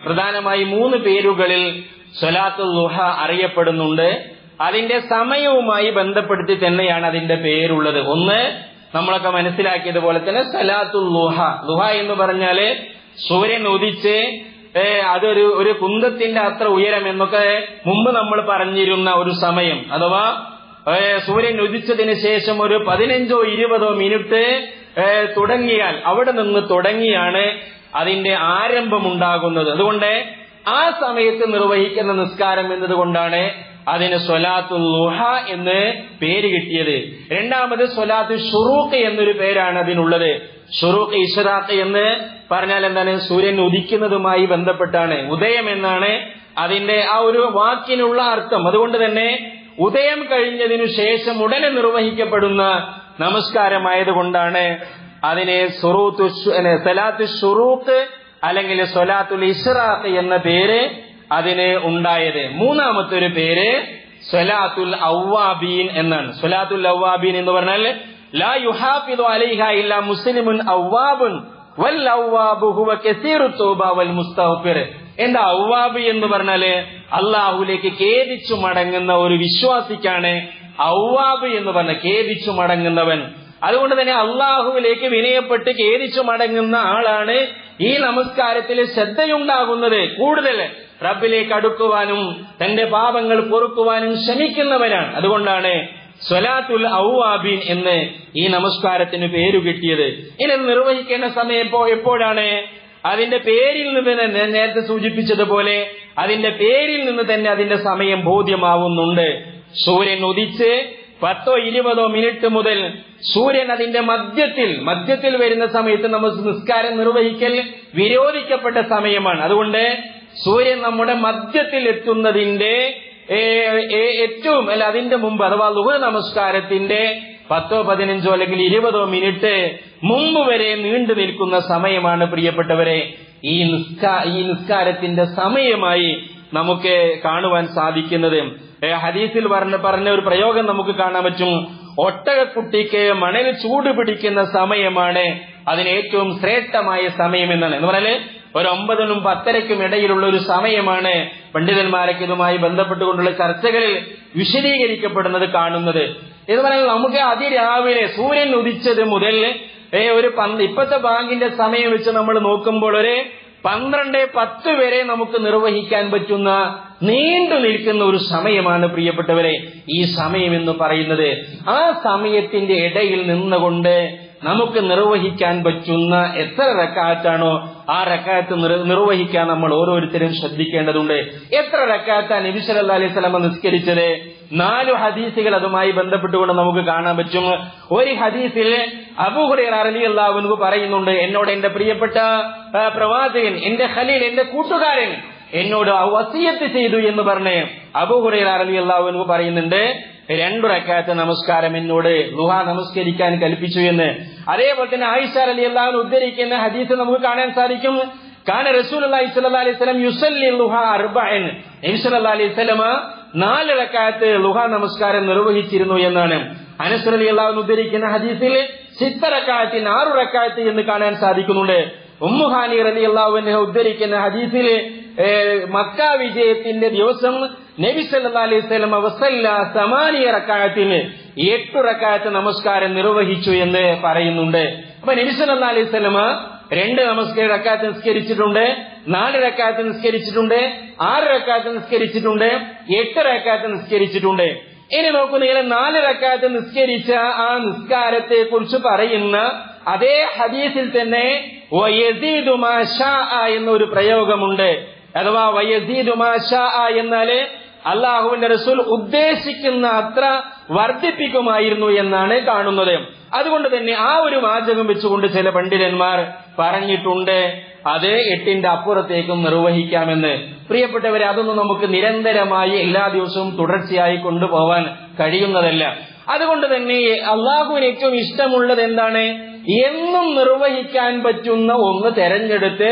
പ്രധാനമായി മൂന്ന് പേരുകളിൽ സ്വലാത്തുൽ ലുഹ അറിയപ്പെടുന്നുണ്ട് അതിന്റെ സമയവുമായി ബന്ധപ്പെടുത്തി തന്നെയാണ് അതിന്റെ പേരുള്ളത് ഒന്ന് നമ്മളൊക്കെ മനസ്സിലാക്കിയതുപോലെ തന്നെ സലാത്തുൽ ലുഹ ലുഹ എന്ന് പറഞ്ഞാല് സൂര്യൻ ഉദിച്ച് ഏ, അതൊരു ഒരു കുന്തത്തിന്റെ അത്ര ഉയരം എന്നൊക്കെ മുമ്പ് നമ്മൾ പറഞ്ഞിരുന്ന ഒരു സമയം അഥവാ ഏ, സൂര്യൻ ഉദിച്ചതിന് ശേഷം ഒരു പതിനഞ്ചോ ഇരുപതോ മിനിറ്റ് ഏ, തുടങ്ങിയാൽ അവിടെ നിന്ന് തുടങ്ങിയാണ് അതിന്റെ ആരംഭമുണ്ടാകുന്നത് അതുകൊണ്ട് ആ സമയത്ത് നിർവഹിക്കുന്ന നിസ്കാരം എന്നതുകൊണ്ടാണ് അതിന് സ്വലാത്തു ലുഹ എന്ന് പേര് കിട്ടിയത് രണ്ടാമത് സ്വലാത്തു ഷുറൂഖ് എന്നൊരു പേരാണ് അതിനുള്ളത് ഷുറൂഖ് ഇഷറാഖ് എന്ന് പറഞ്ഞാൽ എന്താണ് സൂര്യൻ ഉദിക്കുന്നതുമായി ബന്ധപ്പെട്ടാണ് ഉദയം എന്നാണ് അതിന്റെ ആ ഒരു വാക്കിനുള്ള അർത്ഥം അതുകൊണ്ട് തന്നെ ഉദയം കഴിഞ്ഞതിനു ശേഷം ഉടനെ നിർവഹിക്കപ്പെടുന്ന നമസ്കാരമായതുകൊണ്ടാണ് അതിനെ സുറൂത്ത് സലാത്ത് ഷുറൂഖ് അല്ലെങ്കിൽ സൊലാത്തുൽ ഇഷ്റാഖ് എന്ന പേര് അതിന് ഉണ്ടായത് മൂന്നാമത്തെ ഒരു പേര് സ്വലാത്തുൽ ഔവാബീൻ എന്നാണ് സ്വലാത്തുൽ ഔവാബീൻ എന്ന് പറഞ്ഞാൽ ലാ യുഹാഫിദു അലൈഹ ഇല്ല മുസ്ലിമുൻ ഔവാബുൻ വൽ ഔവാബു ഹുവ കസീറു തൗബ വൽ മുസ്തഗ്ഫിർ എന്താ ഔവാബ് എന്ന് പറഞ്ഞാല് അള്ളാഹുലേക്ക് ഖേദിച്ചു മടങ്ങുന്ന ഒരു വിശ്വാസിക്കാണ് ഔവാബ് എന്ന് പറഞ്ഞ ഖേദിച്ചു മടങ്ങുന്നവൻ അതുകൊണ്ട് തന്നെ അള്ളാഹുവിലേക്ക് വിനയപ്പെട്ട് ഖേദിച്ചു മടങ്ങുന്ന ആളാണ് ഈ നമസ്കാരത്തിൽ ശ്രദ്ധയുണ്ടാകുന്നത് കൂടുതൽ റബ്ബിലേക്ക് അടുക്കുവാനും തന്റെ പാപങ്ങൾ പൊറുക്കുവാനും ശ്രമിക്കുന്നവനാണ് അതുകൊണ്ടാണ് സ്വലാത്തുൽ ഔവാബീൻ എന്ന് ഈ നമസ്കാരത്തിന് പേരു കിട്ടിയത് ഇനി ഇത് നിർവഹിക്കേണ്ട സമയം എപ്പോ എപ്പോഴാണ് അതിന്റെ പേരിൽ നിന്ന് തന്നെ ഞാൻ നേരത്തെ സൂചിപ്പിച്ചതുപോലെ അതിന്റെ പേരിൽ നിന്ന് തന്നെ അതിന്റെ സമയം ബോധ്യമാവുന്നുണ്ട് സൂര്യൻ ഉദിച്ച് പത്തോ ഇരുപതോ മിനിറ്റ് മുതൽ സൂര്യൻ അതിന്റെ മധ്യത്തിൽ മധ്യത്തിൽ വരുന്ന സമയത്ത് നമ്മൾ നിസ്കാരം നിർവഹിക്കൽ വിരോധിക്കപ്പെട്ട സമയമാണ് അതുകൊണ്ട് സൂര്യൻ നമ്മുടെ മധ്യത്തിൽ എത്തുന്നതിന്റെ ഏ, ഏ, ഏറ്റവും അല്ല അതിന്റെ മുമ്പ് അഥവാ ലുഹ നമസ്കാരത്തിന്റെ പത്തോ പതിനഞ്ചോ അല്ലെങ്കിൽ ഇരുപതോ മിനിറ്റ് മുമ്പ് വരെ നീണ്ടു നിൽക്കുന്ന സമയമാണ് പ്രിയപ്പെട്ടവരെ ഈ നിസ്കാ ഈ നിസ്കാരത്തിന്റെ സമയമായി നമുക്ക് കാണുവാൻ സാധിക്കുന്നത് ഏ, ഹദീസിൽ പറഞ്ഞ പറഞ്ഞ ഒരു പ്രയോഗം നമുക്ക് കാണാൻ പറ്റും ഒട്ടകക്കുട്ടിക്ക് മണൽ ചൂട് പിടിക്കുന്ന സമയമാണ് അതിന് ഏറ്റവും ശ്രേഷ്ഠമായ സമയം എന്നാണ് എന്ന് പറഞ്ഞാല് ഒരു ഒമ്പതിനും പത്തരയ്ക്കും ഇടയിലുള്ള ഒരു സമയമാണ് പണ്ഡിതന്മാരൊക്കെ ഇതുമായി ബന്ധപ്പെട്ടുകൊണ്ടുള്ള ചർച്ചകളിൽ വിശദീകരിക്കപ്പെടുന്നത് കാണുന്നത് എന്ന് പറഞ്ഞാൽ നമുക്ക് അതിരാവിലെ സൂര്യൻ ഉദിച്ചത് മുതൽ ഏ, ഒരു പന്ത് ഇപ്പോഴത്തെ ബാങ്കിന്റെ സമയം വെച്ച് നമ്മൾ നോക്കുമ്പോൾ ഒരു പന്ത്രണ്ട് പത്ത് വരെ നമുക്ക് നിർവഹിക്കാൻ പറ്റുന്ന നീണ്ടു നിൽക്കുന്ന ഒരു സമയമാണ് പ്രിയപ്പെട്ടവരെ ഈ സമയം എന്ന് പറയുന്നത് ആ സമയത്തിന്റെ ഇടയിൽ നിന്നുകൊണ്ട് നമുക്ക് നിർവഹിക്കാൻ പറ്റുന്ന എത്ര റക്കാറ്റാണോ ആ റക്കാത്ത് നിർവഹിക്കാൻ നമ്മൾ ഓരോരുത്തരും ശ്രദ്ധിക്കേണ്ടതുണ്ട് എത്ര റക്കാത്ത നബി സല്ലല്ലാഹു അലൈഹി വസല്ലമ നിസ്കരിച്ചത് നാലു ഹദീസുകൾ അതുമായി ബന്ധപ്പെട്ടുകൊണ്ട് നമുക്ക് കാണാൻ പറ്റും ഒരു ഹദീസിൽ അബൂഹുറൈറ റളിയല്ലാഹു അൻഹു പറയുന്നുണ്ട് എന്നോട് എന്റെ പ്രിയപ്പെട്ട ആ, പ്രവാചകൻ എന്റെ ഖലീൽ എന്റെ കൂട്ടുകാരൻ എന്നോട് ആ വസിയത്ത് ചെയ്തു എന്ന് പറഞ്ഞ് അബൂഹുറൈറ റളിയല്ലാഹു അൻഹു പറയുന്നുണ്ട് രണ്ടു റക്കാത്ത നമസ്കാരം എന്നോട് ലുഹ നമസ്കരിക്കാൻ കൽപ്പിച്ചു എന്ന് അതേപോലെ തന്നെ ആയിഷ അലി അള്ളാഹുവിന് ഉദ്ധരിക്കുന്ന ഹദീസ് നമുക്ക് കാണാൻ സാധിക്കും കാന റസൂൽ അലൈഹി സ്വല്ലല്ലാഹു അലൈഹി വസല്ലം യുസല്ലി ലുഹ അർബഅൻ നബി സല്ലല്ലാഹു അലൈഹി വസല്ലമ നാല് റക്കാത്ത് ലുഹ നമസ്കാരം നിർവഹിച്ചിരുന്നു എന്നാണ് അനസ് അലി അള്ളാഹുവിന് ഉദ്ധരിക്കുന്ന ഹദീസിൽ സിത്ത റക്കാത്തിന് ആറു റക്കാത്ത് എന്ന് കാണാൻ സാധിക്കുന്നുണ്ട് ഉമ്മുഹാനി അലി അള്ളാഹുവിനെ ഉദ്ധരിക്കുന്ന ഹദീസിൽ ഏ, മക്ക വിജയത്തിന്റെ ദിവസം നബി സല്ലല്ലാഹു അലൈഹി വസല്ലം വസല്ല സമാനിയ റക്കായത്തിന് എട്ട് റക്കായത്ത് നമസ്കാരം നിർവഹിച്ചു എന്ന് പറയുന്നുണ്ട് അപ്പൊ നബി സല്ലല്ലാഹു അലൈഹി വസല്ലമ രണ്ട് നമസ്കാര റക്കാത്ത് നിസ്കരിച്ചിട്ടുണ്ട് നാല് റക്കാത്ത് നിസ്കരിച്ചിട്ടുണ്ട് ആറ് റക്കാത്ത് നിസ്കരിച്ചിട്ടുണ്ട് എട്ട് റക്കാത്ത് നിസ്കരിച്ചിട്ടുണ്ട് ഇനി നോക്കൂ നിങ്ങൾ നാല് റക്കാത്ത് നിസ്കരിച്ച ആ നിസ്കാരത്തെ കുറിച്ച് പറയുന്ന അതേ ഹദീസിൽ തന്നെ വയസീദു മാ ഷാഅ എന്നൊരു പ്രയോഗമുണ്ട് അഥവാ വയസീദു മാ ഷാഅ എന്നാല് അള്ളാഹുവിന്റെ റസൂൽ ഉദ്ദേശിക്കുന്ന അത്ര വർദ്ധിപ്പിക്കുമായിരുന്നു എന്നാണ് കാണുന്നത് അതുകൊണ്ട് തന്നെ ആ ഒരു വാചകം വെച്ചുകൊണ്ട് ചില പണ്ഡിതന്മാർ പറഞ്ഞിട്ടുണ്ട് അത് എട്ടിന്റെ അപ്പുറത്തേക്കും നിർവഹിക്കാമെന്ന് പ്രിയപ്പെട്ടവരെ അതൊന്നും നമുക്ക് നിരന്തരമായി എല്ലാ ദിവസവും തുടർച്ചയായി കൊണ്ടുപോവാൻ കഴിയുന്നതല്ല അതുകൊണ്ട് തന്നെ അള്ളാഹുവിന് ഏറ്റവും ഇഷ്ടമുള്ളത് എന്താണ് എന്നും നിർവഹിക്കാൻ പറ്റുന്ന ഒന്ന് തെരഞ്ഞെടുത്ത്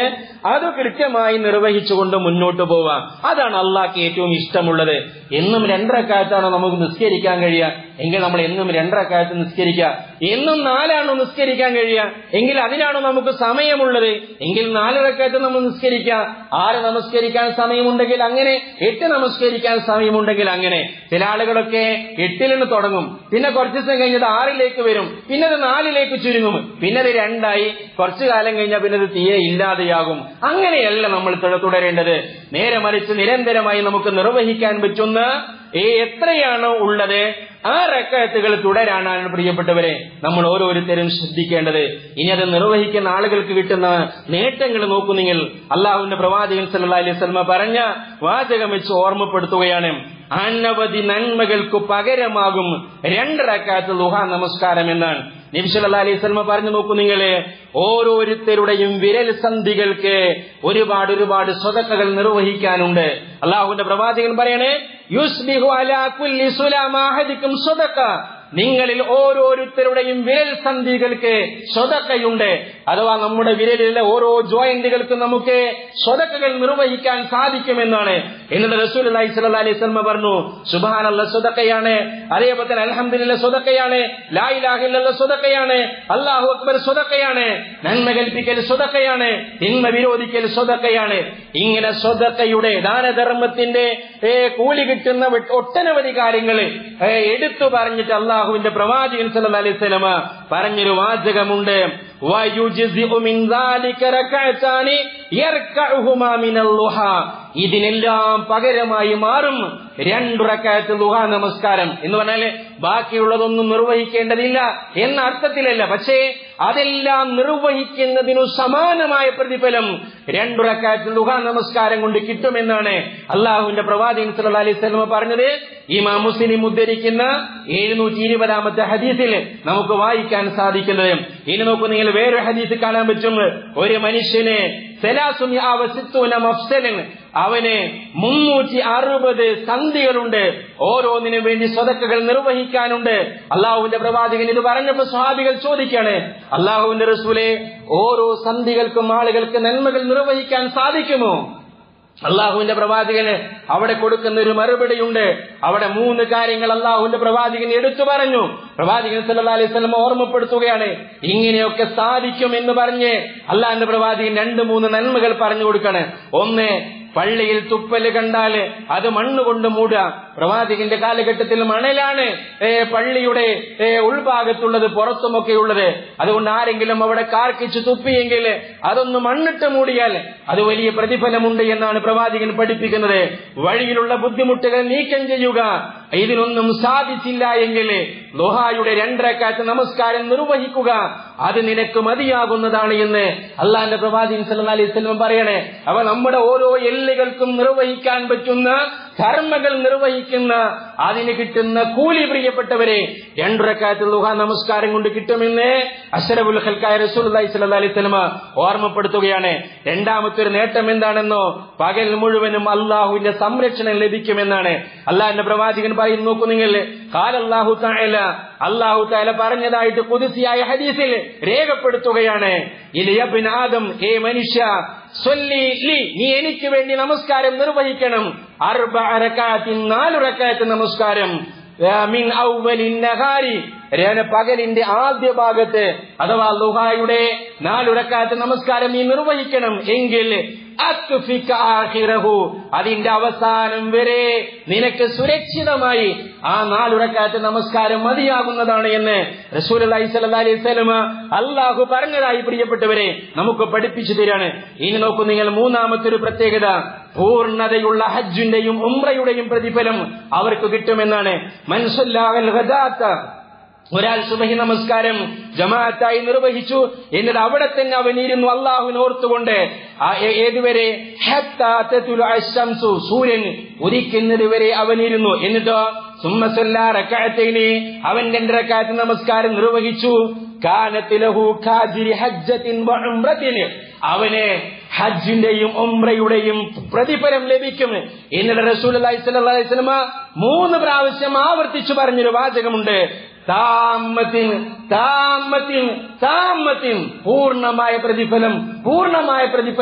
അത് കൃത്യമായി നിർവഹിച്ചുകൊണ്ട് മുന്നോട്ട് പോവാം അതാണ് അള്ളാഹ്ക്ക് ഏറ്റവും ഇഷ്ടമുള്ളത് എന്നും രണ്ടരക്കാലത്താണോ നമുക്ക് നിസ്കരിക്കാൻ കഴിയുക എങ്കിൽ നമ്മൾ എന്നും രണ്ടരക്കാലത്ത് നിസ്കരിക്കുക എന്നും നാലാണോ നിസ്കരിക്കാൻ കഴിയുക എങ്കിൽ അതിനാണോ നമുക്ക് സമയമുള്ളത് എങ്കിൽ നാലരക്കാലത്ത് നമ്മൾ നിസ്കരിക്കുക ആറ് നമസ്കരിക്കാൻ സമയമുണ്ടെങ്കിൽ അങ്ങനെ എട്ട് നമസ്കരിക്കാൻ സമയമുണ്ടെങ്കിൽ അങ്ങനെ ചില ആളുകളൊക്കെ എട്ടിൽ നിന്ന് തുടങ്ങും പിന്നെ കുറച്ച് ദിവസം കഴിഞ്ഞത് ആറിലേക്ക് വരും പിന്നെ അത് നാലിലേക്ക് ചുരുങ്ങും പിന്നെ അത് രണ്ടായി കുറച്ചു കാലം കഴിഞ്ഞാൽ പിന്നെ അത് തീരെ ഇല്ലാതെയാകും അങ്ങനെയല്ല നമ്മൾ തുട- തുടരേണ്ടത് നേരെ മറിച്ച് നിരന്തരമായി നമുക്ക് നിർവഹിക്കാൻ പറ്റുന്ന ഏ എത്രയാണോ ഉള്ളത് ആ റക്കായത്തുകൾ തുടരാനാണ് പ്രിയപ്പെട്ടവരെ നമ്മൾ ഓരോരുത്തരും ശ്രദ്ധിക്കേണ്ടത് ഇനി അത് നിർവഹിക്കുന്ന ആളുകൾക്ക് കിട്ടുന്ന നേട്ടങ്ങൾ നോക്കൂ നിങ്ങൾ അള്ളാഹുവിന്റെ പ്രവാചകൻ സല്ലല്ലാഹു അലൈഹി വസല്ലമ പറഞ്ഞ വാചകം വെച്ച് ഓർമ്മപ്പെടുത്തുകയാണ് അനവധി നന്മകൾക്ക് പകരമാകും രണ്ട് റക്കാത്ത് ലുഹ നമസ്കാരം എന്നാണ് നബി സല്ലല്ലാഹു അലൈഹി വസല്ലമ പറഞ്ഞു നോക്കൂ നിങ്ങളെ ഓരോരുത്തരുടെയും വിരൽ സന്ധികൾക്ക് ഒരുപാട് ഒരുപാട് സ്വതക്കകൾ നിർവഹിക്കാനുണ്ട് അള്ളാഹുവിന്റെ പ്രവാചകൻ പറയണേ യുസ്ബിഹു അലാ കുല്ലി സുലാമാഹദിക്കും സ്വതക്ക നിങ്ങളിൽ ഓരോരുത്തരുടെയും വിരൽ സന്ധികൾക്ക് സ്വതക്കയുണ്ട് അഥവാ നമ്മുടെ വിരലിലെ ഓരോ ജോയിന്റുകൾക്കും നമുക്ക് സ്വതക്കകൾ നിർവഹിക്കാൻ സാധിക്കുമെന്നാണ് എന്നിട്ട് റസൂൽ അലൈഹി സ്വല്ലല്ലാഹി അലൈഹി വസല്ലമ പറഞ്ഞു സുബ്ഹാനല്ലാഹ് സ്വതക്കയാണ് അതേപോലെ തന്നെ അൽഹംദുലില്ലാഹ് സ്വതക്കയാണ് ലാ ഇലാഹ ഇല്ലല്ലാഹ് സ്വതക്കയാണ് അല്ലാഹു അക്ബർ സ്വതക്കയാണ് നന്മ കൽപ്പിക്കൽ സ്വതക്കയാണ് തിന്മ വിരോധിക്കൽ സ്വതക്കയാണ് ഇങ്ങനെ സ്വതക്കയുടെ ദാനധർമ്മത്തിന്റെ ഏ, കൂലി കിട്ടുന്ന വി- ഒട്ടനവധി കാര്യങ്ങൾ എടുത്തു പറഞ്ഞിട്ട് അള്ളാഹുവിന്റെ പ്രവാചകൻ സല്ലല്ലാഹു അലൈഹി വസല്ലമ പറഞ്ഞൊരു വാചകമുണ്ട് വയുജ്സിഉ മിൻ ദാലിക റകഅതാനി യർകഉഹുമാ മിനൽ ളുഹാ ഇതിനെല്ലാം പകരമായി മാറും രണ്ടു റക്കായത്ത് ലുഹ നമസ്കാരം എന്ന് പറഞ്ഞാല് ബാക്കിയുള്ളതൊന്നും നിർവഹിക്കേണ്ടതില്ല എന്ന അർത്ഥത്തിലല്ല പക്ഷേ അതെല്ലാം നിർവഹിക്കുന്നതിനു സമാനമായ പ്രതിഫലം രണ്ടു റക്കായത്ത് ലുഹ നമസ്കാരം കൊണ്ട് കിട്ടുമെന്നാണ് അള്ളാഹുവിന്റെ പ്രവാചകൻ സല്ലല്ലാഹു അലൈഹി വസല്ലമ പറഞ്ഞത് ഇമാം മുസ്ലിം ഉദ്ധരിക്കുന്ന എഴുന്നൂറ്റി ഇരുപതാമത്തെ ഹദീസിൽ നമുക്ക് വായിക്കാൻ സാധിക്കുന്നത് ഇനി നോക്കൂ നിങ്ങൾ വേറൊരു ഹദീസ് കാണാൻ പറ്റും ഒരു മനുഷ്യന് സെലാസും യാവസിത്തൂന മഫ്സലൻ അവന് മുന്നൂറ്റി അറുപത് സന്ധികളുണ്ട് ഓരോന്നിനും വേണ്ടി സ്വതക്കകൾ നിർവഹിക്കാനുണ്ട് അള്ളാഹുവിന്റെ പ്രവാചകൻ ഇത് പറഞ്ഞപ്പോ സ്വാഭികൾ ചോദിക്കാണ് അള്ളാഹുവിന്റെ റസൂലെ ഓരോ സന്ധികൾക്കും ആളുകൾക്ക് നന്മകൾ നിർവഹിക്കാൻ സാധിക്കുമോ അള്ളാഹുവിന്റെ പ്രവാചകന് അവിടെ കൊടുക്കുന്ന ഒരു മറുപടിയുണ്ട് അവിടെ മൂന്ന് കാര്യങ്ങൾ അള്ളാഹുവിന്റെ പ്രവാചകൻ എടുത്തു പറഞ്ഞു പ്രവാചകൻ സല്ലല്ലാഹു അലൈഹി വസല്ലം ഓർമ്മപ്പെടുത്തുകയാണ് ഇങ്ങനെയൊക്കെ സാധിക്കും എന്ന് പറഞ്ഞ് അള്ളാഹിന്റെ പ്രവാചകൻ രണ്ട് മൂന്ന് നന്മകൾ പറഞ്ഞു കൊടുക്കാണ് ഒന്ന് പള്ളിയിൽ തുപ്പല് കണ്ടാല് അത് മണ്ണുകൊണ്ട് മൂടുക പ്രവാചകന്റെ കാലഘട്ടത്തിൽ മണലാണ് ഏ, പള്ളിയുടെ ഏ, ഉൾഭാഗത്തുള്ളത് പുറത്തുമൊക്കെ ഉള്ളത് അതുകൊണ്ട് ആരെങ്കിലും അവിടെ കാർക്കിച്ച് തുപ്പിയെങ്കിൽ അതൊന്ന് മണ്ണിട്ട് മൂടിയാൽ അത് വലിയ പ്രതിഫലമുണ്ട് എന്നാണ് പ്രവാചകൻ പഠിപ്പിക്കുന്നത് വഴിയിലുള്ള ബുദ്ധിമുട്ടുകൾ നീക്കം ചെയ്യുക ഇതിനൊന്നും സാധിച്ചില്ല എങ്കിൽ ലോഹായുടെ രണ്ടരക്കാറ്റ് നമസ്കാരം നിർവഹിക്കുക അത് നിനക്ക് മതിയാകുന്നതാണ് എന്ന് അള്ളാന്റെ പ്രവാചകൻ സല്ലല്ലാഹു അലൈഹി വസല്ലം പറയണേ അവ നമ്മുടെ ഓരോ എല്ലുകൾക്കും നിർവഹിക്കാൻ പറ്റുന്ന കർമ്മകൾ നിർവഹിക്കുന്ന അതിന് കിട്ടുന്ന കൂലി പ്രിയപ്പെട്ടവരെ രണ്ടുറക്കാറ്റ് ലുഹ നമസ്കാരം കൊണ്ട് കിട്ടുമെന്ന് അഷറബുൽ ഖൽക്കായ റസൂലുള്ളാഹി സ്വല്ലല്ലാഹു അലൈഹി വസല്ലം ഓർമ്മപ്പെടുത്തുകയാണ് രണ്ടാമത്തെ ഒരു നേട്ടം എന്താണെന്നോ പകൽ മുഴുവനും അള്ളാഹുവിന്റെ സംരക്ഷണം ലഭിക്കുമെന്നാണ് അള്ളാഹിന്റെ പ്രവാചകൻ പറയുന്നു നോക്കൂ നിങ്ങൾ കാലല്ലാഹു തആല അള്ളാഹു തആല പറഞ്ഞതായിട്ട് കുതിസിയായ ഹദീസിൽ രേഖപ്പെടുത്തുകയാണ് ഇലിയബിൻ ആദം ഹേ മനുഷ്യ സ്വല്ലി ലി നീ എനിക്ക് വേണ്ടി നമസ്കാരം നിർവഹിക്കണം അർബ അരക്കാത്തിൻ നാലു റക്കാത്ത് നമസ്കാരം ആ, മിൻ ഔവലിൻ നഹാരി രേന പകലിന്റെ ആദ്യ ഭാഗത്ത് അഥവാ ലുഹായുടെ നാലുറക്കാത്ത നമസ്കാരം നീ നിർവഹിക്കണം എങ്കിൽ അക്ഫിക ആഖിറഹു അതിന്റെ അവസാനം വരെ നിനക്ക് സുരക്ഷിതമായി ആ നാലുറക്കാത്ത നമസ്കാരം മതിയാകുന്നതാണ് എന്ന് റസൂൽ അലൈഹി സ്വലമ അള്ളാഹു പറഞ്ഞതായി പ്രിയപ്പെട്ടവരെ നമുക്ക് പഠിപ്പിച്ചു തരാണ് ഇനി നോക്കൂ നിങ്ങൾ മൂന്നാമത്തെ ഒരു പ്രത്യേകത പൂർണ്ണതയുള്ള ഹജ്ജിന്റെയും ഉംറയുടെയും പ്രതിഫലം അവർക്ക് കിട്ടുമെന്നാണ് മൻസുല്ലാഹൽ ഗദാത്ത ഒരാൾ സുബഹി നമസ്കാരം ജമാഅത്തായി നിർവഹിച്ചു എന്നിട്ട് അവിടെ തന്നെ അവൻ ഇരുന്നു അള്ളാഹുവിനെ ഓർത്തുകൊണ്ട് ആ ഏ- ഏതുവരെ ഹത്താ തത്ലുഅ അശ്ശംസു സൂര്യൻ ഉദിക്കുന്നത് വരെ അവൻ ഇരുന്നു എന്നിട്ടോ സുമ്മസല്ലാ റക്കഅത്തൈനി അവൻ രണ്ട് റക്അത്ത് നമസ്കാരം നിർവഹിച്ചു കാനത്ത് ലഹു ഖാജിരി ഹജ്ജത്തിൻ വ ഉംറത്തിൻ അവന് ഹജ്ജിന്റെയും ഉംറയുടെയും പ്രതിഫലം ലഭിക്കും എന്നിട്ട് റസൂലുള്ളാഹി സ്വല്ലല്ലാഹു അലൈഹി വസല്ലമ മൂന്ന് പ്രാവശ്യം ആവർത്തിച്ചു പറഞ്ഞൊരു വാചകമുണ്ട് താമത്തിൻ താമത്തിൻ താമത്തിൻ പൂർണ്ണമായ പ്രതിഫലം പൂർണ്ണമായ പ്രതിഫലം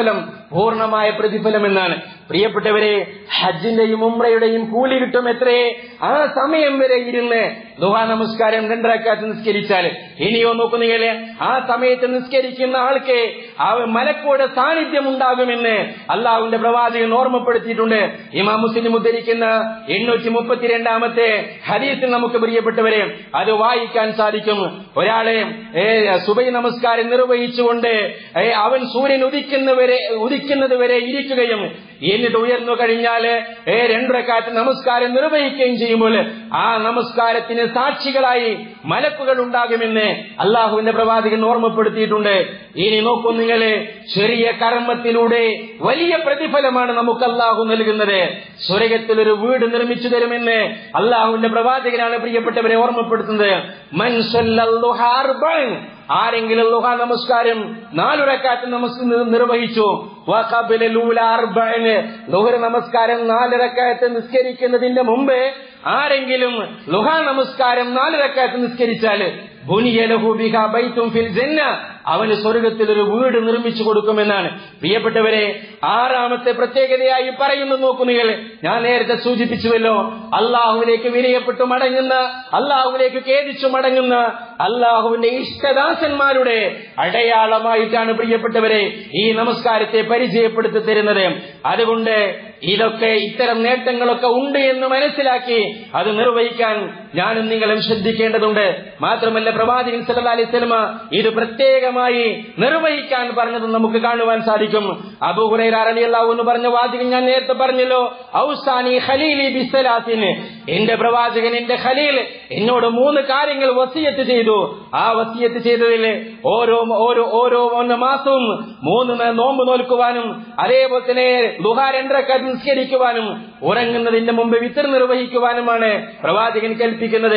പൂർണ്ണമായ പ്രതിഫലം എന്നാണ് പ്രിയപ്പെട്ടവരെ ഹജ്ജിന്റെയും ഉമ്രയുടെയും കൂലി കിട്ടും എത്രേ ആ സമയം വരെ ഇരുന്ന് ദുഹാ നമസ്കാരം രണ്ടരക്കാറ്റ് നിസ്കരിച്ചാൽ ഇനിയോ നോക്കുന്നെങ്കിൽ ആ സമയത്ത് നിസ്കരിക്കുന്ന ആൾക്ക് ആ മലക്കോടെ സാന്നിധ്യം ഉണ്ടാകുമെന്ന് അള്ളാഹുവിന്റെ പ്രവാചകൻ ഓർമ്മപ്പെടുത്തിയിട്ടുണ്ട് ഇമാം മുസ്ലിം ഉദ്ധരിക്കുന്ന എണ്ണൂറ്റി മുപ്പത്തിരണ്ടാമത്തെ ഹദീസിൽ നമുക്ക് പ്രിയപ്പെട്ടവരെ അത് വായിക്കാൻ സാധിക്കും ഒരാളെ ഏ, സുബൈ നമസ്കാരം നിർവഹിച്ചുകൊണ്ട് ഏ, അവൻ സൂര്യൻ ഉദിക്കുന്നവരെ ഉദിക്കുന്നത് വരെ ഇരിക്കുകയും എന്നിട്ട് ഉയർന്നു കഴിഞ്ഞാൽ ഏ, രണ്ടരക്കാറ്റ് നമസ്കാരം നിർവഹിക്കുകയും ചെയ്യുമ്പോൾ ആ നമസ്കാരത്തിന് സാക്ഷികളായി മലക്കുകൾ ഉണ്ടാകുമെന്ന് അള്ളാഹുവിന്റെ പ്രവാചകൻ ഓർമ്മപ്പെടുത്തിയിട്ടുണ്ട് ഇനി നോക്കൂ നിങ്ങൾ ചെറിയ കർമ്മത്തിലൂടെ വലിയ പ്രതിഫലമാണ് നമുക്ക് അള്ളാഹു നൽകുന്നത് സ്വർഗത്തിൽ ഒരു വീട് നിർമ്മിച്ചു തരുമെന്ന് അള്ളാഹുവിന്റെ പ്രവാചകനാണ് പ്രിയപ്പെട്ടവരെ ഓർമ്മപ്പെടുത്തുന്നത് മൻ സല്ലൽ ളുഹാ അർബഅൻ. ആരെങ്കിലും ലുഹ നമസ്കാരം നാലുറക്കാറ്റ് നമസ് നിർവഹിച്ചു വഖബല ലൂല അർബഅന്. ലുഹർ നമസ്കാരം നാലിറക്കാറ്റ് നിസ്കരിക്കുന്നതിന്റെ മുമ്പ് ആരെങ്കിലും ലുഹ നമസ്കാരം നാലിറക്കാറ്റ് നിസ്കരിച്ചാൽ ബുനിയ ലഹു ബിഹാ ബൈത്തും ഫിൽ ജന്ന അവന് സ്വർഗത്തിൽ ഒരു വീട് നിർമ്മിച്ചു കൊടുക്കുമെന്നാണ് പ്രിയപ്പെട്ടവരെ ആറാമത്തെ പ്രത്യേകതയായി പറയുന്നു നോക്കൂ നിങ്ങൾ ഞാൻ നേരത്തെ സൂചിപ്പിച്ചുവല്ലോ അള്ളാഹുവിലേക്ക് വിനയപ്പെട്ടു മടങ്ങുന്ന അള്ളാഹുവിലേക്ക് ഖേദിച്ചു മടങ്ങുന്ന അള്ളാഹുവിന്റെ ഇഷ്ടദാസന്മാരുടെ അടയാളമായിട്ടാണ് പ്രിയപ്പെട്ടവരെ ഈ നമസ്കാരത്തെ പരിചയപ്പെടുത്തി തരുന്നത് അതുകൊണ്ട് ഇതൊക്കെ ഇത്തരം നേട്ടങ്ങളൊക്കെ ഉണ്ട് എന്ന് മനസ്സിലാക്കി അത് നിർവഹിക്കാൻ ഞാനും നിങ്ങളും ശ്രദ്ധിക്കേണ്ടതുണ്ട് മാത്രമല്ല പ്രവാചകൻ സല്ലല്ലാഹു അലൈഹി വസല്ലമ ഇത് പ്രത്യേകമായി നിർവഹിക്കാൻ പറഞ്ഞത് നമുക്ക് കാണുവാൻ സാധിക്കും അബൂ ഹുറൈറ റളിയല്ലാഹു അൻഹു പറഞ്ഞ വാചകം ഞാൻ നേരത്തെ പറഞ്ഞല്ലോ ഔസാനി ഖലീലി ബിസ്സലാത്തിന് എന്റെ പ്രവാചകൻ എന്റെ ഖലീൽ എന്നോട് മൂന്ന് കാര്യങ്ങൾ വസിയത്ത് ചെയ്തു ആ വസിയത്ത് ചെയ്തതിൽ ഓരോ ഓരോ ഓരോ ഒന്ന് മാസവും മൂന്ന് നേ- നോമ്പ് നോൽക്കുവാനും അതേപോലെ തന്നെ ദുഹാ രണ്ടരക്കാറ്റ് നിസ്കരിക്കുവാനും ഉറങ്ങുന്നതിന്റെ മുമ്പ് വിത്തർ നിർവഹിക്കുവാനുമാണ് പ്രവാചകൻ കൽപ്പിക്കുന്നത്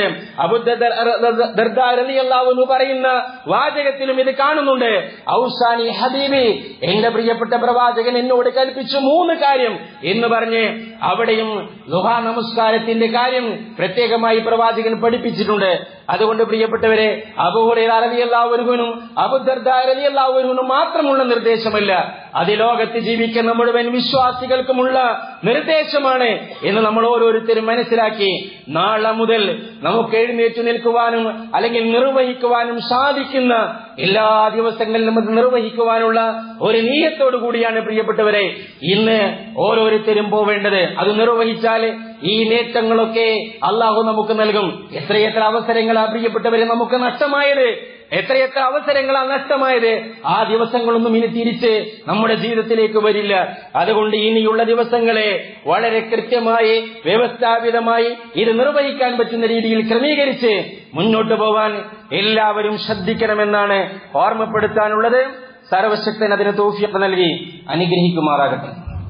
അബുദ്ദാഹു പറയുന്ന വാചകത്തിലും ഇത് കാണുന്നുണ്ട് ഔസാനി ഹബീബി എന്റെ പ്രിയപ്പെട്ട പ്രവാചകൻ എന്നോട് കൽപ്പിച്ചു മൂന്ന് കാര്യം എന്ന് പറഞ്ഞ് അവിടെയും ദുഹാ നമസ്കാരത്തിന്റെ കാര്യം പ്രത്യേകമായി പ്രവാചകൻ പഠിപ്പിച്ചിട്ടുണ്ട് അതുകൊണ്ട് പ്രിയപ്പെട്ടവരെ അബൂഹുറൈറ റളിയല്ലാഹുവിനും അബുദർദാ റളിയല്ലാഹുവിനും മാത്രമുള്ള നിർദ്ദേശമല്ല അത് ലോകത്ത് ജീവിക്കുന്ന മുഴുവൻ വിശ്വാസികൾക്കുമുള്ള നിർദ്ദേശമാണ് എന്ന് നമ്മൾ ഓരോരുത്തരും മനസ്സിലാക്കി നാളെ മുതൽ നമുക്ക് എഴുന്നേറ്റ് നിൽക്കുവാനും അല്ലെങ്കിൽ നിർവഹിക്കുവാനും സാധിക്കുന്ന എല്ലാ ദിവസങ്ങളിലും അത് നിർവഹിക്കുവാനുള്ള ഒരു നീയത്തോടു കൂടിയാണ് പ്രിയപ്പെട്ടവരെ ഇന്ന് ഓരോരുത്തരും പോവേണ്ടത് അത് നിർവഹിച്ചാൽ ഈ നേട്ടങ്ങളൊക്കെ അള്ളാഹു നമുക്ക് നൽകും എത്രയെത്ര അവസരങ്ങളാ പ്രിയപ്പെട്ടവരെ നമുക്ക് നഷ്ടമായത് എത്രയെത്ര അവസരങ്ങളാ നഷ്ടമായത് ആ ദിവസങ്ങളൊന്നും ഇനി തിരിച്ച് നമ്മുടെ ജീവിതത്തിലേക്ക് വരില്ല അതുകൊണ്ട് ഇനിയുള്ള ദിവസങ്ങളെ വളരെ കൃത്യമായി വ്യവസ്ഥാപിതമായി ഇത് നിർവഹിക്കാൻ പറ്റുന്ന രീതിയിൽ ക്രമീകരിച്ച് മുന്നോട്ട് പോവാൻ എല്ലാവരും ശ്രദ്ധിക്കണമെന്നാണ് ഓർമ്മപ്പെടുത്താനുള്ളത് സർവശക്തൻ അതിന് തോഫിയൊക്കെ നൽകി അനുഗ്രഹിക്കുമാറാകട്ടെ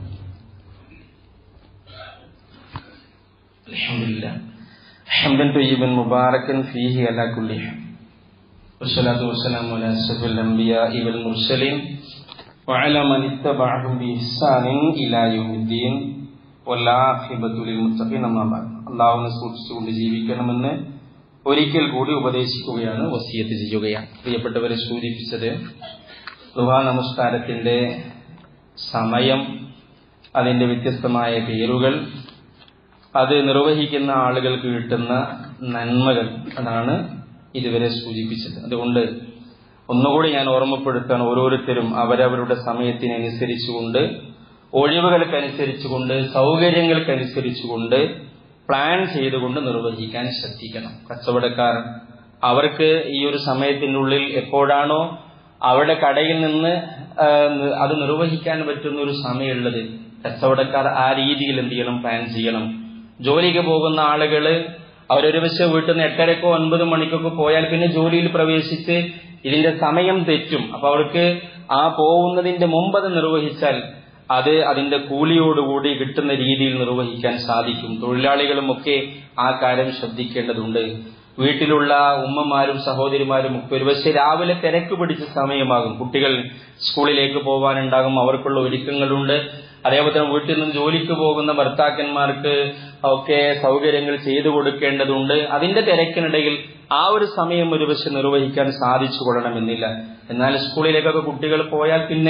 അൽഹംദുലില്ലാ حمدا طيبا مباركا فيه على كل حال والصلاة والسلام على أشرف الأنبياء والمرسلين وعلى من اتبعهم بإحسان إلى يوم الدين والعاقبة للمتقين أما بعد അള്ളാഹുവിനെ സൂക്ഷിച്ചുകൊണ്ട് ജീവിക്കണമെന്ന് ഒരിക്കൽ കൂടി ഉപദേശിക്കുകയാണ് വസിയത്ത് ചെയ്യുകയാണ് പ്രിയപ്പെട്ടവരെ സൂചിപ്പിച്ചത് ദുഹാ നമസ്കാരത്തിന്റെ സമയം അതിന്റെ വ്യത്യസ്തമായ പേരുകൾ അത് നിർവഹിക്കുന്ന ആളുകൾക്ക് കിട്ടുന്ന നന്മകൾ അതാണ് ഇതുവരെ സൂചിപ്പിച്ചത് അതുകൊണ്ട് ഒന്നുകൂടി ഞാൻ ഓർമ്മപ്പെടുത്താൻ ഓരോരുത്തരും അവരവരുടെ സമയത്തിനനുസരിച്ചുകൊണ്ട് ഒഴിവുകൾക്കനുസരിച്ചുകൊണ്ട് സൗകര്യങ്ങൾക്കനുസരിച്ചുകൊണ്ട് പ്ലാൻ ചെയ്തുകൊണ്ട് നിർവഹിക്കാൻ ശ്രദ്ധിക്കണം കച്ചവടക്കാർ അവർക്ക് ഈ ഒരു സമയത്തിനുള്ളിൽ എപ്പോഴാണോ അവരുടെ കടയിൽ നിന്ന് ആ, അത് നിർവഹിക്കാൻ പറ്റുന്ന ഒരു സമയമുള്ളത് കച്ചവടക്കാർ ആ രീതിയിൽ എന്ത് ചെയ്യണം പ്ലാൻ ചെയ്യണം ജോലിക്ക് പോകുന്ന ആളുകള് അവരൊരു പക്ഷേ വീട്ടിൽ നിന്ന് എട്ടരക്കോ ഒൻപത് മണിക്കൊക്കെ പോയാൽ പിന്നെ ജോലിയിൽ പ്രവേശിച്ച് ഇതിന്റെ സമയം തെറ്റും അപ്പൊ അവർക്ക് ആ പോകുന്നതിന്റെ മുമ്പ് അത് നിർവഹിച്ചാൽ അത് അതിന്റെ കൂലിയോടുകൂടി കിട്ടുന്ന രീതിയിൽ നിർവഹിക്കാൻ സാധിക്കും തൊഴിലാളികളും ഒക്കെ ആ കാര്യം ശ്രദ്ധിക്കേണ്ടതുണ്ട് വീട്ടിലുള്ള ഉമ്മമാരും സഹോദരിമാരും ഒക്കെ ഒരുപക്ഷെ രാവിലെ തിരക്ക് പിടിച്ച സമയമാകും കുട്ടികൾ സ്കൂളിലേക്ക് പോകാനുണ്ടാകും അവർക്കുള്ള ഒരുക്കങ്ങളുണ്ട് അതേപോലെ തന്നെ വീട്ടിൽ നിന്ന് ജോലിക്ക് പോകുന്ന ഭർത്താക്കന്മാർക്ക് ഒക്കെ സൗകര്യങ്ങൾ ചെയ്തു കൊടുക്കേണ്ടതുണ്ട് അതിന്റെ തിരക്കിനിടയിൽ ആ ഒരു സമയം ഒരുപക്ഷെ നിർവഹിക്കാൻ സാധിച്ചു കൊള്ളണമെന്നില്ല എന്നാൽ സ്കൂളിലേക്കൊക്കെ കുട്ടികൾ പോയാൽ പിന്നെ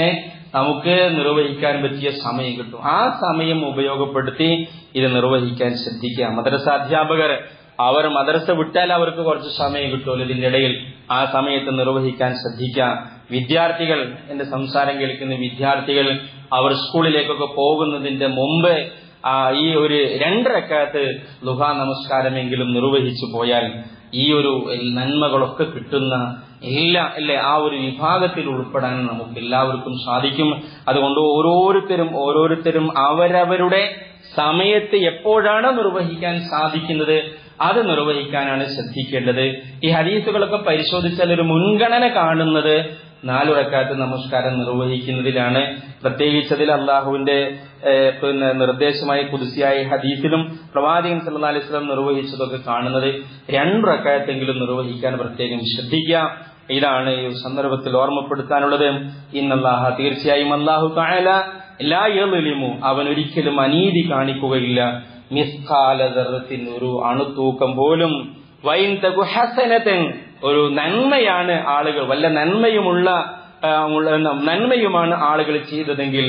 നമുക്ക് നിർവഹിക്കാൻ പറ്റിയ സമയം കിട്ടും ആ സമയം ഉപയോഗപ്പെടുത്തി ഇത് നിർവഹിക്കാൻ ശ്രദ്ധിക്കുക മദ്രസ അധ്യാപകർ അവർ മദ്രസ വിട്ടാൽ അവർക്ക് കുറച്ച് സമയം കിട്ടുമല്ലോ ഇതിന്റെ ഇടയിൽ ആ സമയത്ത് നിർവഹിക്കാൻ ശ്രദ്ധിക്കുക വിദ്യാർത്ഥികൾ എന്റെ സംസാരം കേൾക്കുന്ന വിദ്യാർത്ഥികൾ അവർ സ്കൂളിലേക്കൊക്കെ പോകുന്നതിന്റെ മുമ്പ് ആ ഈ ഒരു രണ്ടരക്കാലത്ത് ലുഹാ നമസ്കാരമെങ്കിലും നിർവഹിച്ചു പോയാൽ ഈ ഒരു നന്മകളൊക്കെ കിട്ടുന്ന എല്ലാ അല്ലെ ആ ഒരു വിഭാഗത്തിൽ ഉൾപ്പെടാൻ നമുക്ക് എല്ലാവർക്കും സാധിക്കും അതുകൊണ്ട് ഓരോരുത്തരും ഓരോരുത്തരും അവരവരുടെ സമയത്ത് എപ്പോഴാണ് നിർവഹിക്കാൻ സാധിക്കുന്നത് അത് നിർവഹിക്കാനാണ് ശ്രദ്ധിക്കേണ്ടത് ഈ ഹദീസുകളൊക്കെ പരിശോധിച്ചാൽ ഒരു മുൻഗണന കാണുന്നത് നാലുറക്കാത്ത നമസ്കാരം നിർവഹിക്കുന്നതിലാണ് പ്രത്യേകിച്ചതിൽ അള്ളാഹുവിന്റെ പിന്നെ നിർദ്ദേശമായി കുതിസിയായ ഹദീസിലും പ്രവാചകൻ സല്ലാ അലൈഹി സ്വലം നിർവഹിച്ചതൊക്കെ കാണുന്നത് രണ്ടുറക്കായത്തെങ്കിലും നിർവഹിക്കാൻ പ്രത്യേകം ശ്രദ്ധിക്കുക ഇതാണ് ഈ സന്ദർഭത്തിൽ ഓർമ്മപ്പെടുത്താനുള്ളത് ഇന്നല്ലാഹ തീർച്ചയായും അള്ളാഹു തായാല എല്ലാ എളിമു അവൻ ഒരിക്കലും അനീതി കാണിക്കുകയില്ല മിസ്കാലതറത്തിൻ ഒരു അണുതൂക്കം പോലും വൈൻ തകു ഹസനത്തൻ ഒരു നന്മയാണ് ആളുകൾ വല്ല നന്മയുമുള്ള നന്മയുമാണ് ആളുകൾ ചെയ്തതെങ്കിൽ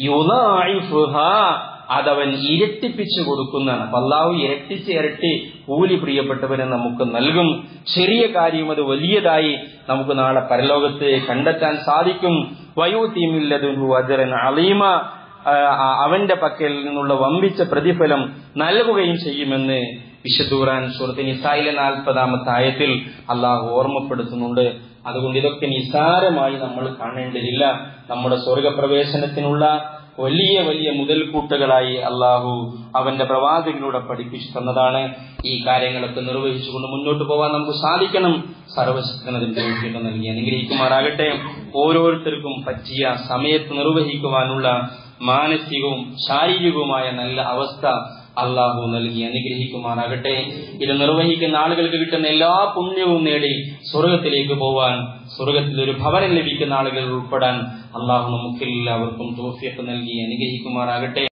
അതവൻ ഇരട്ടിപ്പിച്ചു കൊടുക്കുന്നതാണ് അപ്പൊ അള്ളാഹു ഇരട്ടിച്ച് ഇരട്ടി കൂലി പ്രിയപ്പെട്ടവനെ നമുക്ക് നൽകും ചെറിയ കാര്യം അത് വലിയതായി നമുക്ക് നാളെ പരലോകത്ത് കണ്ടെത്താൻ സാധിക്കും വയോതീമില്ലതുഹു അജറൻ അലീമ അവന്റെ പക്കൽ നിന്നുള്ള വമ്പിച്ച പ്രതിഫലം നൽകുകയും ചെയ്യുമെന്ന് വിശുദ്ധൂറാൻ സുഹൃത്ത് നിസായിലെ നാൽപ്പതാമത്തെ ആയത്തിൽ അള്ളാഹു ഓർമ്മപ്പെടുത്തുന്നുണ്ട് അതുകൊണ്ട് ഇതൊക്കെ നിസാരമായി നമ്മൾ കാണേണ്ടതില്ല നമ്മുടെ സ്വർഗപ്രവേശനത്തിനുള്ള വലിയ വലിയ മുതൽക്കൂട്ടുകളായി അള്ളാഹു അവന്റെ പ്രവാചകനിലൂടെ പഠിപ്പിച്ചു തന്നതാണ് ഈ കാര്യങ്ങളൊക്കെ നിർവഹിച്ചുകൊണ്ട് മുന്നോട്ട് പോകാൻ നമുക്ക് സാധിക്കണം സർവശക്തൻ അതിന്റെ യോഗ്യത നൽകി അനുഗ്രഹിക്കുമാറാകട്ടെ ഓരോരുത്തർക്കും പറ്റിയ സമയത്ത് നിർവഹിക്കുവാനുള്ള മാനസികവും ശാരീരികവുമായ നല്ല അവസ്ഥ അള്ളാഹു നൽകി അനുഗ്രഹിക്കുമാറാകട്ടെ ഇത് നിർവഹിക്കുന്ന ആളുകൾക്ക് കിട്ടുന്ന എല്ലാ പുണ്യവും നേടി സ്വർഗത്തിലേക്ക് പോവാൻ സ്വർഗത്തിൽ ഒരു ഭവനം ലഭിക്കുന്ന ആളുകൾ ഉൾപ്പെടാൻ അള്ളാഹു നമുക്കെല്ലാവർക്കും തോഫിയൊക്കെ നൽകി അനുഗ്രഹിക്കുമാറാകട്ടെ